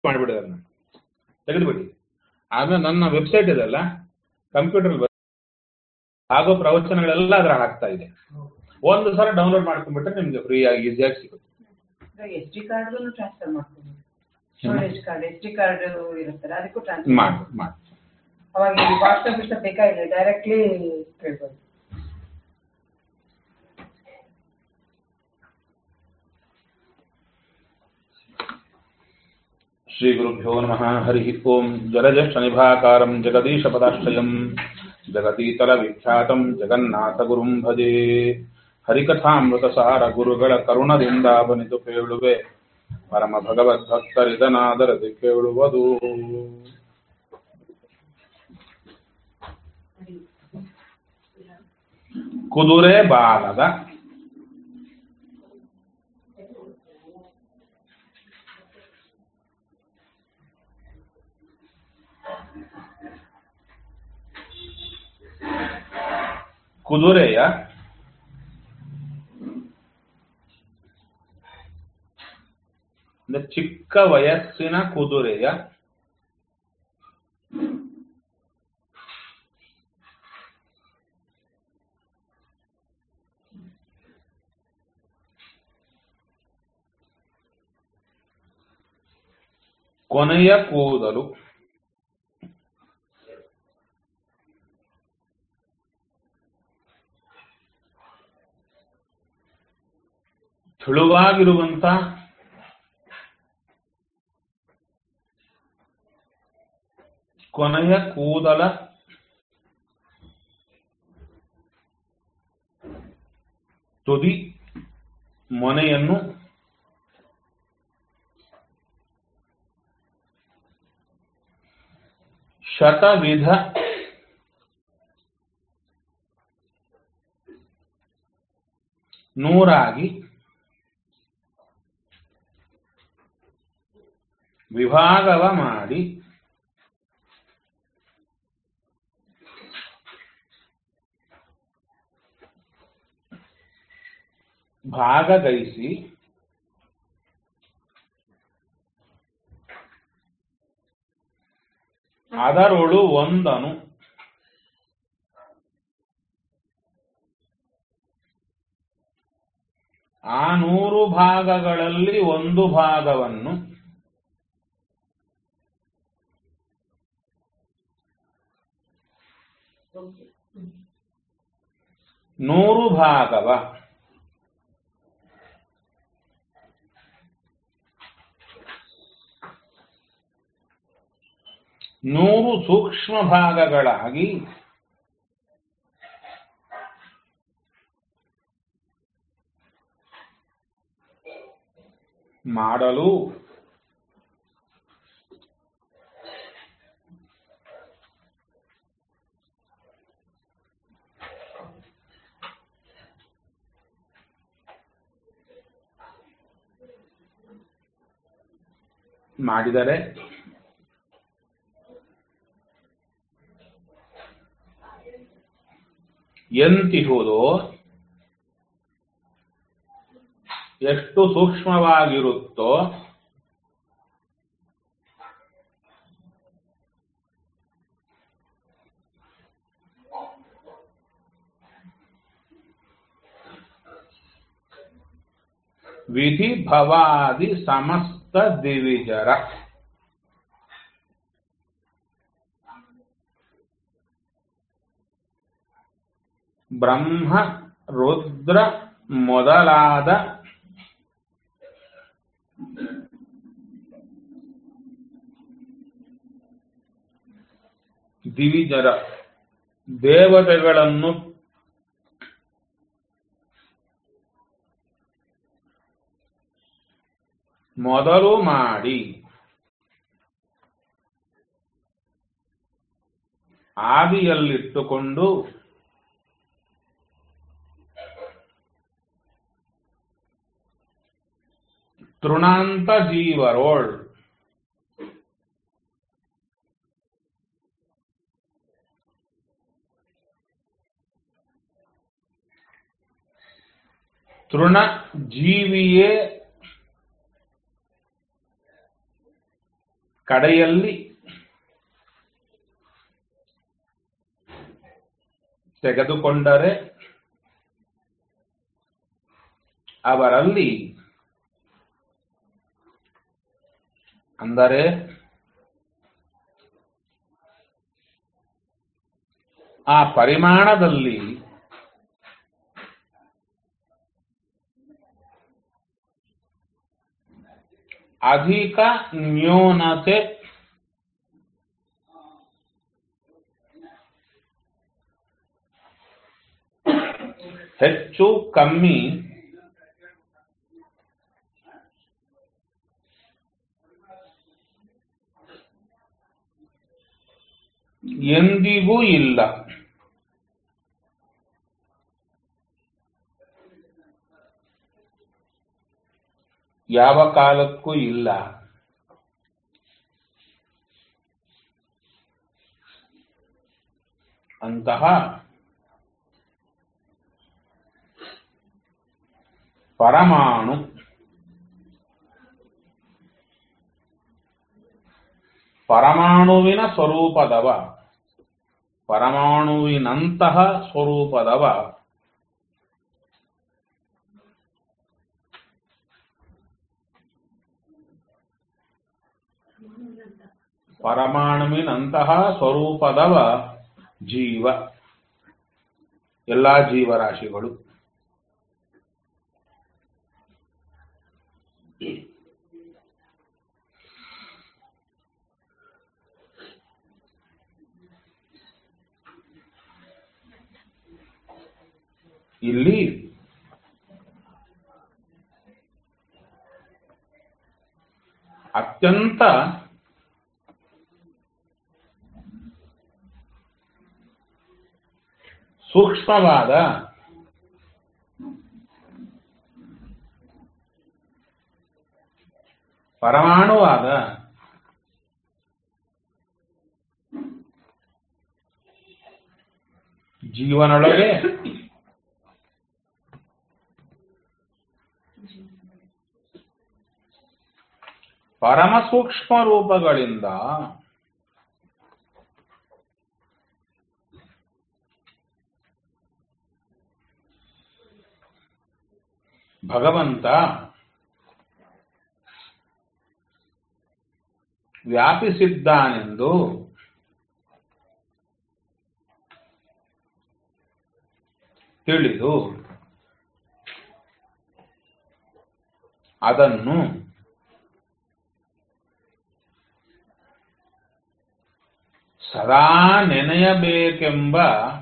ಮಾಡಿಬಿಡಿ ಅದನ್ನ ತೆಗೆದುಬಿಡಿ ಆಮೇಲೆ ನನ್ನ ವೆಬ್ಸೈಟ್ ಇದೆಲ್ಲ ಕಂಪ್ಯೂಟರ್ ಆಗೋ ಪ್ರವಚನಗಳೆಲ್ಲ ಅದ್ರ ಹಾಕ್ತಾ ಇದೆ ಒಂದು ಸಲ ಡೌನ್ಲೋಡ್ ಮಾಡ್ಕೊಂಡ್ಬಿಟ್ರೆ ನಿಮ್ಗೆ ಫ್ರೀ ಆಗಿ ಈಸಿಯಾಗಿ ಸಿಗುತ್ತೆ ಎಸ್ ಡಿ ಕಾರ್ಡ್ ಟ್ರಾನ್ಸ್ಫರ್ ಮಾಡ್ಬೋದು storage card S D card ಇರುತ್ತಲ್ಲ ಅದಕ್ಕೂ ಟ್ರಾನ್ಸ್ಫರ್ ಮಾಡಿ ಮಾಡಿ ಅವಾಗ ವಾಟ್ಸಪ್ ಇಷ್ಟ ಬೇಕಾಗಿಲ್ಲ ಡೈರೆಕ್ಟ್ಲಿ ಕೇಳ್ಬೋದು श्रीगुरुभ्यो नमः हरिः ओम् जलज्येष्ठनिभाकारम् जगदीशपदाश्रयम् जगतीतलविख्यातम् जगन्नाथगुरुम् भजे ಹರಿಕಥಾಮೃತಸಾರ ಗುರುಗಳ ಕರುಣದಿಂದ ಬನಿತು ಕೇಳುವೆ ಪರಮ ಭಗವದ್ಭಕ್ತರಿದನಾದರದಿ ಕೇಳುವುದು ಕುದುರೆ ಬಾಲದ ಕುದುರೆಯ ಅಂದ್ರೆ ಚಿಕ್ಕ ವಯಸ್ಸಿನ ಕುದುರೆಯ ಕೊನೆಯ ಕೂದಲು ತೆಳುವಾಗಿರುವಂತ ಕೊನೆಯ ಕೂದಲ ತುದಿ ಮೊನೆಯನ್ನು ಶತವಿಧ ನೂರಾಗಿ ವಿಭಾಗವ ಮಾಡಿ ಭಾಗಗೈಸಿ ಅದರೊಳು ಒಂದನು ಆ ನೂರು ಭಾಗಗಳಲ್ಲಿ ಒಂದು ಭಾಗವನ್ನು ನೂರು ಭಾಗವ ನೂರು ಸೂಕ್ಷ್ಮ ಭಾಗಗಳಾಗಿ ಮಾಡಲು ಮಾಡಿದರೆ ಎಂತಿಹುದೋ ಎಷ್ಟು ಸೂಕ್ಷ್ಮವಾಗಿರುತ್ತೋ ವಿಧಿ ಭವಾದಿ ಸಮಸ್ತ ದಿವಿಜರ ಬ್ರಹ್ಮ ರುದ್ರ ಮೊದಲಾದ ದಿವಿಜರ ದೇವತೆಗಳನ್ನು ಮೊದಲು ಮಾಡಿ ಆದಿಯಲ್ಲಿಟ್ಟುಕೊಂಡು ತೃಣಾಂತ ಜೀವರೋಳ್ ತೃಣ ಜೀವಿಯೇ ಕಡೆಯಲ್ಲಿ ತೆಗೆದುಕೊಂಡರೆ ಅವರಲ್ಲಿ ಅಂದರೆ ಆ ಪರಿಮಾಣದಲ್ಲಿ ಅಧಿಕ ನ್ಯೂನತೆ ಹೆಚ್ಚು ಕಮ್ಮಿ ಎಂದಿಗೂ ಇಲ್ಲ ಯಾವ ಕಾಲಕ್ಕೂ ಇಲ್ಲ ಅಂತಹ ಪರಮಾಣು ಪರಮಾಣುವಿನ ಸ್ವರೂಪದವ ಪರಮಾಣುವಿನಂತಹ ಸ್ವರೂಪದವ ಪರಮಾಣುವಿನಂತಹ ಸ್ವರೂಪದವ ಜೀವ ಎಲ್ಲಾ ಜೀವರಾಶಿಗಳು ಇಲ್ಲಿ ಅತ್ಯಂತ ಸೂಕ್ಷ್ಮವಾದ ಪರಮಾಣುವಾದ ಜೀವನೊಳಗೆ ಪರಮ ಸೂಕ್ಷ್ಮ ರೂಪಗಳಿಂದ ಭಗವಂತ ವ್ಯಾಪಿಸಿದ್ದಾನೆಂದು ತಿಳಿದು ಅದನ್ನು ಸದಾ ನೆನೆಯಬೇಕೆಂಬ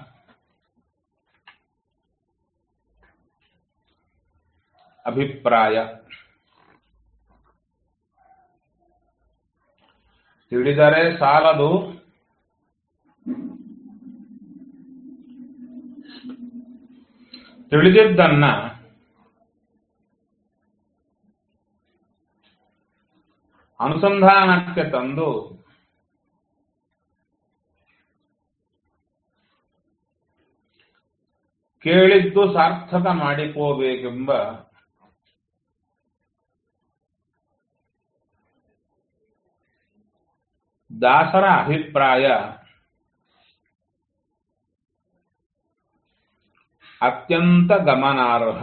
ಅಭಿಪ್ರಾಯ ತಿಳಿದರೆ ಸಾಲದು ತಿಳಿದಿದ್ದನ್ನ ಅನುಸಂಧಾನಕ್ಕೆ ತಂದು ಕೇಳಿದ್ದು ಸಾರ್ಥಕ ಮಾಡಿಕೋಬೇಕೆಂಬ ದಾಸರ ಅಭಿಪ್ರಾಯ ಅತ್ಯಂತ ಗಮನಾರ್ಹ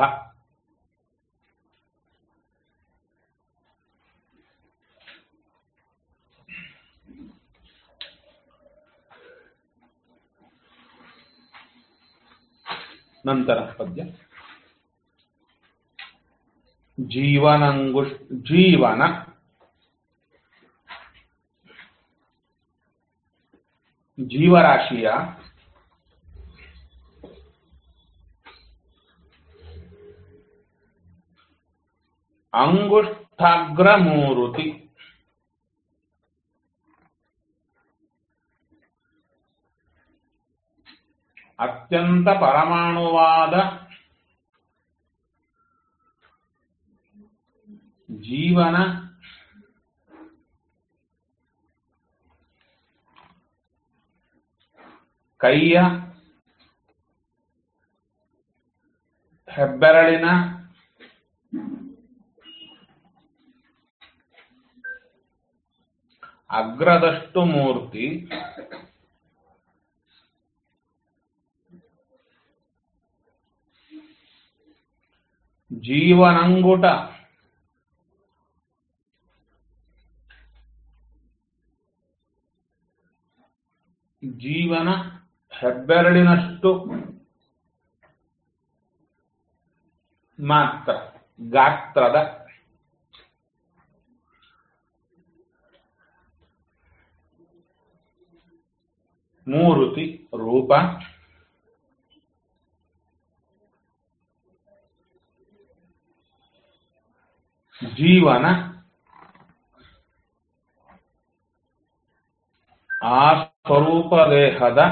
ನಂತರ ಪದ್ಯ ಜೀವನಂಗುಷ್ ಜೀವನ ಜೀವರಾಶಿಯ ಅಂಗುಷ್ಠಾಗ್ರ ಮೂರುತಿ ಅತ್ಯಂತ ಪರಮಾಣುವಾದ ಜೀವನ ಕೈಯ ಹೆಬ್ಬೆರಳಿನ ಅಗ್ರದಷ್ಟು ಮೂರ್ತಿ ಜೀವನಂಗುಟ ಜೀವನ ಹೆಬ್ಬೆರಳಿನಷ್ಟು ಮಾತ್ರ ಗಾತ್ರದ ಮೂರುತಿ ರೂಪ ಜೀವನ ಆ ಸ್ವರೂಪ ದೇಹದ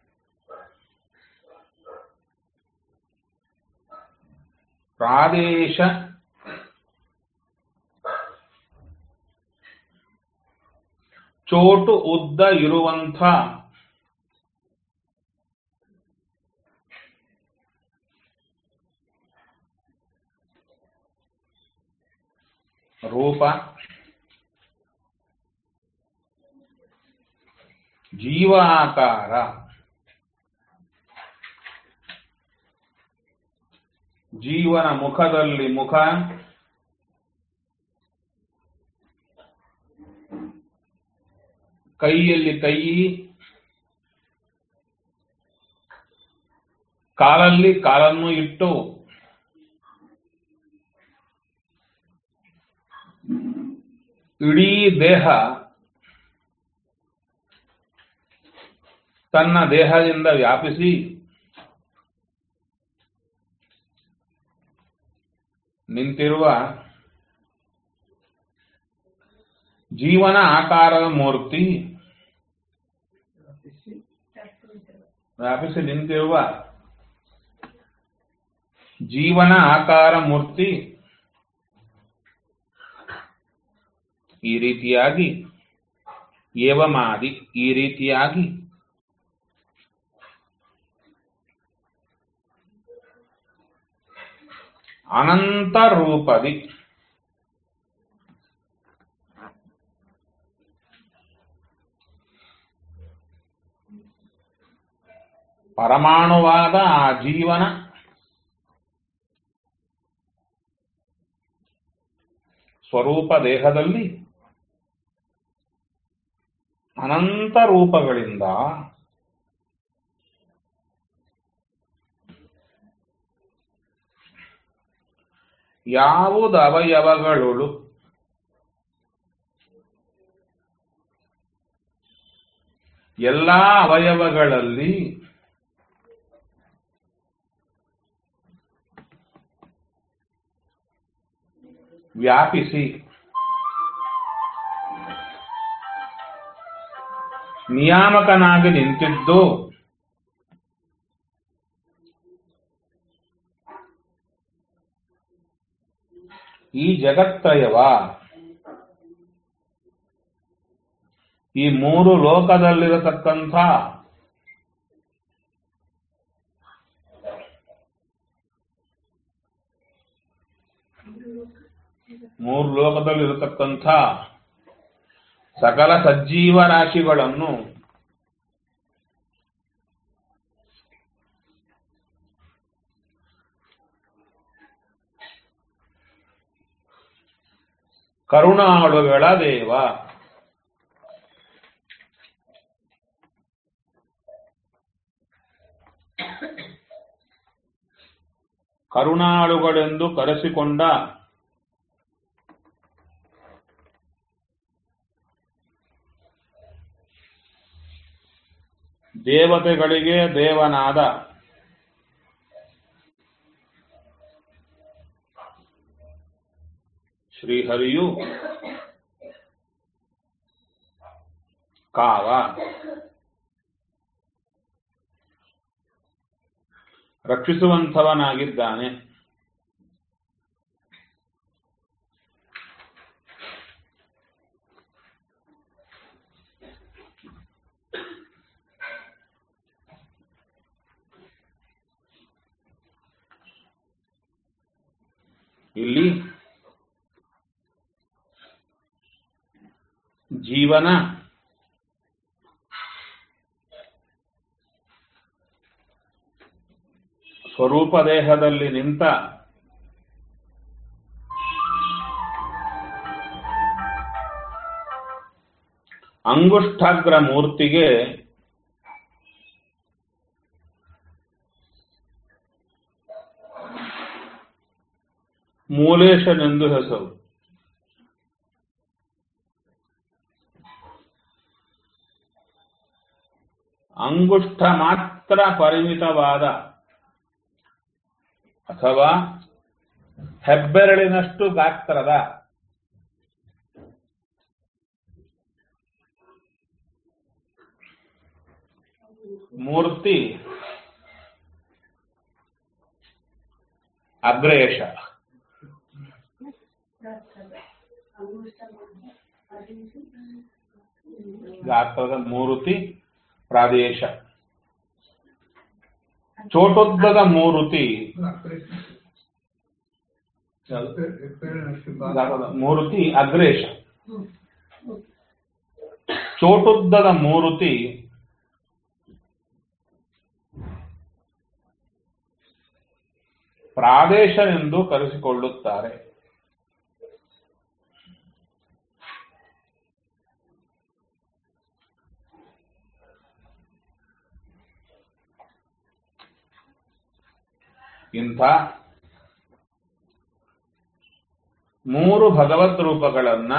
ಪ್ರಾದೇಶ ಚೋಟು ಉದ್ದ ಇರುವಂಥ ರೂಪ ಜೀವಾಕಾರ ಜೀವನ ಮುಖದಲ್ಲಿ ಮುಖ ಕೈಯಲ್ಲಿ ಕೈ ಕಾಲಲ್ಲಿ ಕಾಲನ್ನು ಇಟ್ಟು ಇಡೀ ದೇಹ ತನ್ನ ದೇಹದಿಂದ ವ್ಯಾಪಿಸಿ ನಿಂತಿರುವ ಜೀವನ ಆಕಾರದ ಮೂರ್ತಿ ವ್ಯಾಪಿಸಿ ನಿಂತಿರುವ ಜೀವನ ಆಕಾರ ಮೂರ್ತಿ ಈ ರೀತಿಯಾಗಿ ಏವಮಾದಿ ಈ ರೀತಿಯಾಗಿ ಅನಂತ ರೂಪದಿ ಪರಮಾಣುವಾದ ಆ ಜೀವನ ಸ್ವರೂಪ ದೇಹದಲ್ಲಿ ಅನಂತ ರೂಪಗಳಿಂದ ಯಾವುದು ಅವಯವಗಳುಳು ಎಲ್ಲಾ ಅವಯವಗಳಲ್ಲಿ ವ್ಯಾಪಿಸಿ ನಿಯಾಮಕನಾಗಿ ನಿಂತಿದ್ದು ಈ ಜಗತ್ತಯವ ಈ ಮೂರು ಲೋಕದಲ್ಲಿರತಕ್ಕಂಥ ಮೂರು ಲೋಕದಲ್ಲಿರತಕ್ಕಂಥ ಸಕಲ ಸಜ್ಜೀವ ರಾಶಿಗಳನ್ನು ಕರುಣಾಳುಗಳ ದೇವ ಕರುಣಾಳುಗಳೆಂದು ಕರೆಸಿಕೊಂಡ ದೇವತೆಗಳಿಗೆ ದೇವನಾದ ಶ್ರೀಹರಿಯು ಕಾವ ರಕ್ಷಿಸುವಂಥವನಾಗಿದ್ದಾನೆ ಇಲ್ಲಿ ಜೀವನ ಸ್ವರೂಪ ದೇಹದಲ್ಲಿ ನಿಂತ ಅಂಗುಷ್ಠಾಗ್ರ ಮೂರ್ತಿಗೆ ಮೂಲೇಶನೆಂದು ಹೆಸರು ಅಂಗುಷ್ಠ ಮಾತ್ರ ಪರಿಮಿತವಾದ ಅಥವಾ ಹೆಬ್ಬೆರಳಿನಷ್ಟು ಗಾತ್ರದ ಮೂರ್ತಿ ಅಗ್ರೇಶ ಗಾತ್ರದ ಮೂರುತಿ ಪ್ರಾದೇಶ ಚೋಟುದ್ದದ ಮೂರುತಿ ಗಾತ್ರದ ಮೂರುತಿ ಅಗ್ರೇಶ ಚೋಟುದ್ದದ ಮೂರುತಿ ಪ್ರಾದೇಶನೆಂದು ಕರೆಸಿಕೊಳ್ಳುತ್ತಾರೆ ಇಂಥ ಮೂರು ಭಗವತ್ ರೂಪಗಳನ್ನ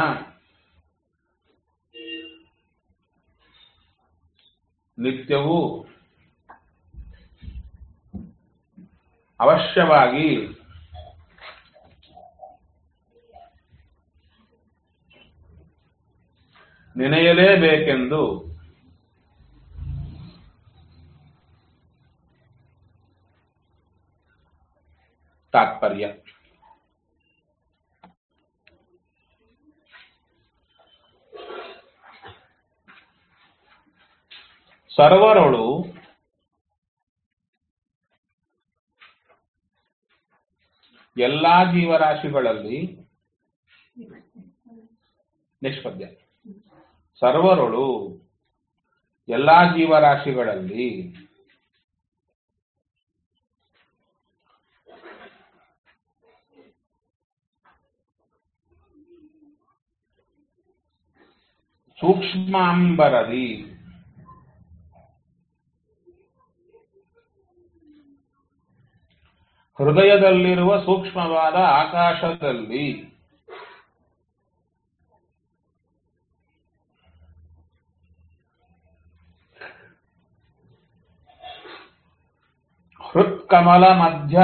ನಿತ್ಯವೂ ಅವಶ್ಯವಾಗಿ ನೆನೆಯಲೇಬೇಕೆಂದು ತಾತ್ಪರ್ಯ ಸರ್ವರಳು ಎಲ್ಲಾ ಜೀವರಾಶಿಗಳಲ್ಲಿ ನಿಷ್ಪದ್ಯ ಸರ್ವರಳು ಎಲ್ಲಾ ಜೀವರಾಶಿಗಳಲ್ಲಿ ಸೂಕ್ಷ್ಮಾಂಬರದಿ ಹೃದಯದಲ್ಲಿರುವ ಸೂಕ್ಷ್ಮವಾದ ಆಕಾಶದಲ್ಲಿ ಹೃತ್ಕಮಲ ಮಧ್ಯ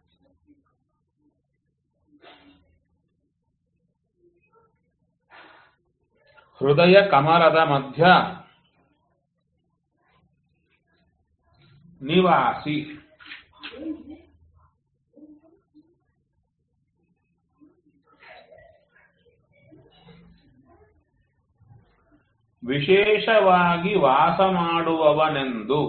ಹೃದಯ ಕಮಲದ ಮಧ್ಯ ನಿವಾಸಿ ವಿಶೇಷವಾಗಿ ವಾಸ ಮಾಡುವವನೆಂದು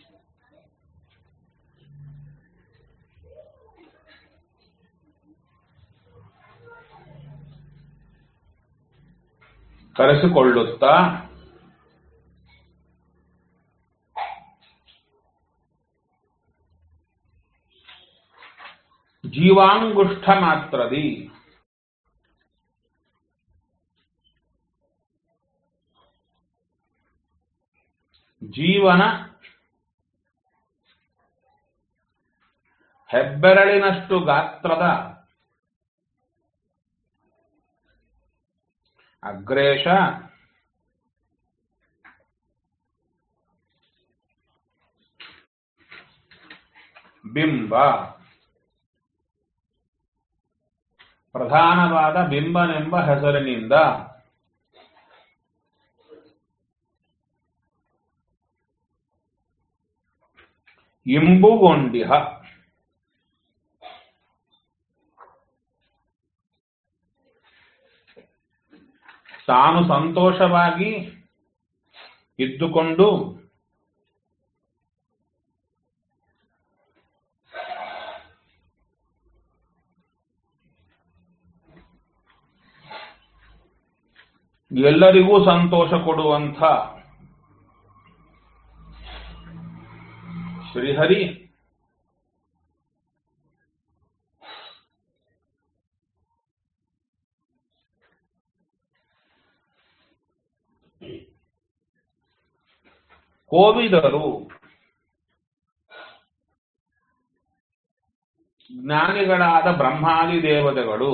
ಕರೆಸಿಕೊಳ್ಳುತ್ತಾ ಜೀವಾಂಗುಷ್ಠ ಮಾತ್ರದಿ ಜೀವನ ಹೆಬ್ಬೆರಳಿನಷ್ಟು ಗಾತ್ರದ ಅಗ್ರೇಶ ಬಿಂಬ ಪ್ರಧಾನವಾದ ಬಿಂಬನೆಂಬ ಹೆಸರಿನಿಂದ ಇಂಬುಗೊಂಡಿಹ ತಾನು ಸಂತೋಷವಾಗಿ ಇದ್ದುಕೊಂಡು ಎಲ್ಲರಿಗೂ ಸಂತೋಷ ಕೊಡುವಂಥ ಶ್ರೀಹರಿ ಕೋವಿದರು ಜ್ಞಾನಿಗಳಾದ ಬ್ರಹ್ಮಾದಿ ದೇವತೆಗಳು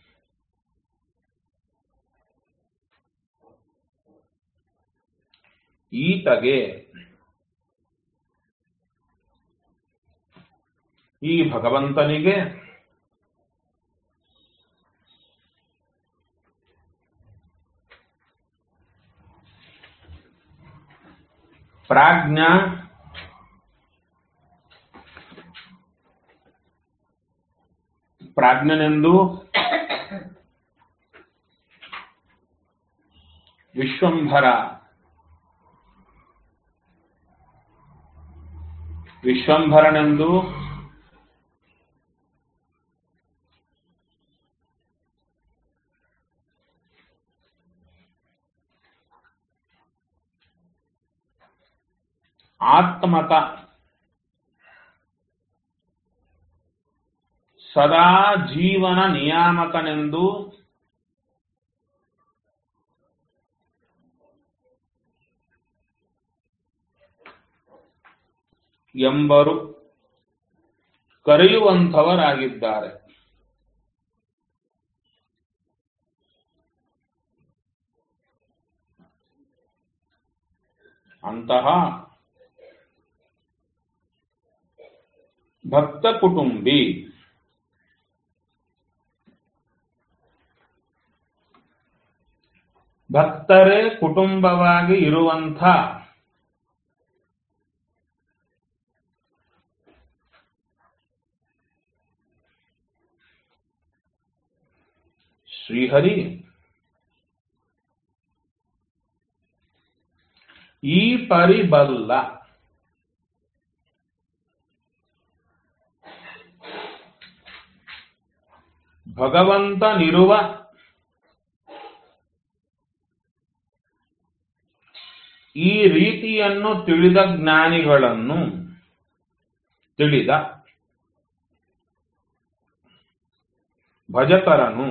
ಈತಗೆ ಈ ಭಗವಂತನಿಗೆ ಪ್ರಾಜ್ಞ ಪ್ರಾಜ್ಞನೆಂದು ವಿಶ್ವಂಭರ ವಿಶ್ವಂಭರನೆಂದು ಆತ್ಮತ ಸದಾ ಜೀವನ ನಿಯಾಮಕನೆಂದು ಎಂಬರು ಕರೆಯುವಂಥವರಾಗಿದ್ದಾರೆ ಅಂತಹ ಭಕ್ತ ಕುಟುಂಬಿ ಭಕ್ತರೇ ಕುಟುಂಬವಾಗಿ ಇರುವಂಥ ಶ್ರೀಹರಿ ಈ ಪರಿಬಲ್ಲ ಭಗವಂತನಿರುವ ಈ ರೀತಿಯನ್ನು ತಿಳಿದ ಜ್ಞಾನಿಗಳನ್ನು ತಿಳಿದ ಭಜಕರನು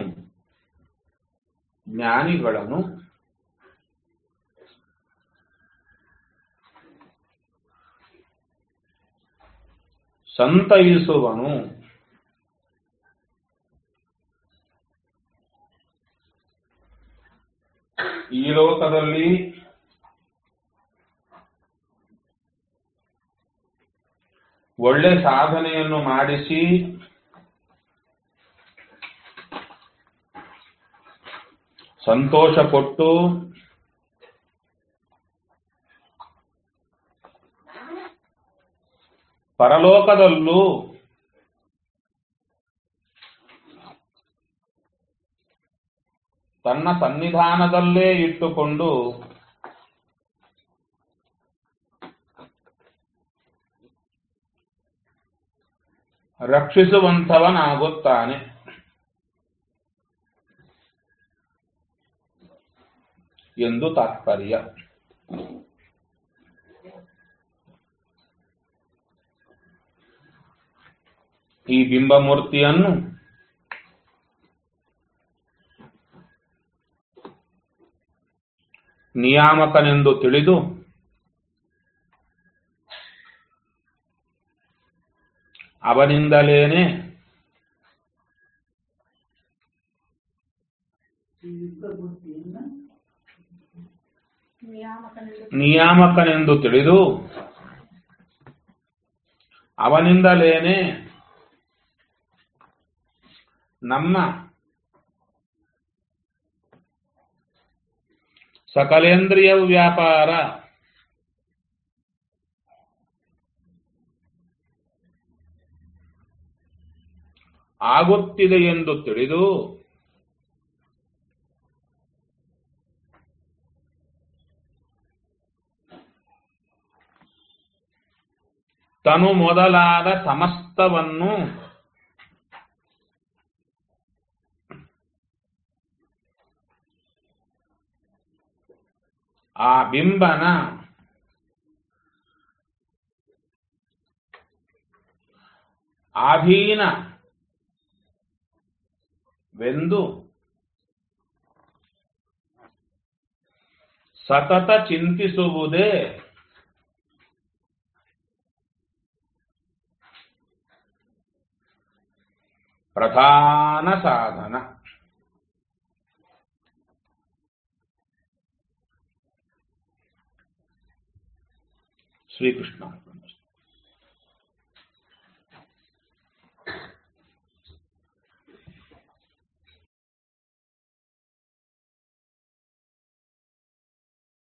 ಜ್ಞಾನಿಗಳನ್ನು ಸಂತೈಸುವನು ಈ ಲೋಕದಲ್ಲಿ ಒಳ್ಳೆ ಸಾಧನೆಯನ್ನು ಮಾಡಿಸಿ ಸಂತೋಷ ಕೊಟ್ಟು ಪರಲೋಕದಲ್ಲೂ ತನ್ನ ಸನ್ನಿಧಾನದಲ್ಲೇ ಇಟ್ಟುಕೊಂಡು ರಕ್ಷಿಸುವಂಥವನಾಗುತ್ತಾನೆ ಎಂದು ತಾತ್ಪರ್ಯ ಈ ಬಿಂಬಮೂರ್ತಿಯನ್ನು ನಿಯಾಮಕನೆಂದು ತಿಳಿದು ಅವನಿಂದಲೇನೆ ನಿಯಾಮಕನೆಂದು ತಿಳಿದು ಅವನಿಂದಲೇನೆ ನಮ್ಮ ಸಕಲೇಂದ್ರಿಯ ವ್ಯಾಪಾರ ಆಗುತ್ತಿದೆ ಎಂದು ತಿಳಿದು ತನು ಮೊದಲಾದ ಸಮಸ್ತವನ್ನು ಆ ಬಿಂಬನ ಆಧೀನ ವೆಂದು ಸತತ ಚಿಂತಿಸುವುದೇ ಪ್ರಧಾನ ಸಾಧನ ಶ್ರೀಕೃಷ್ಣ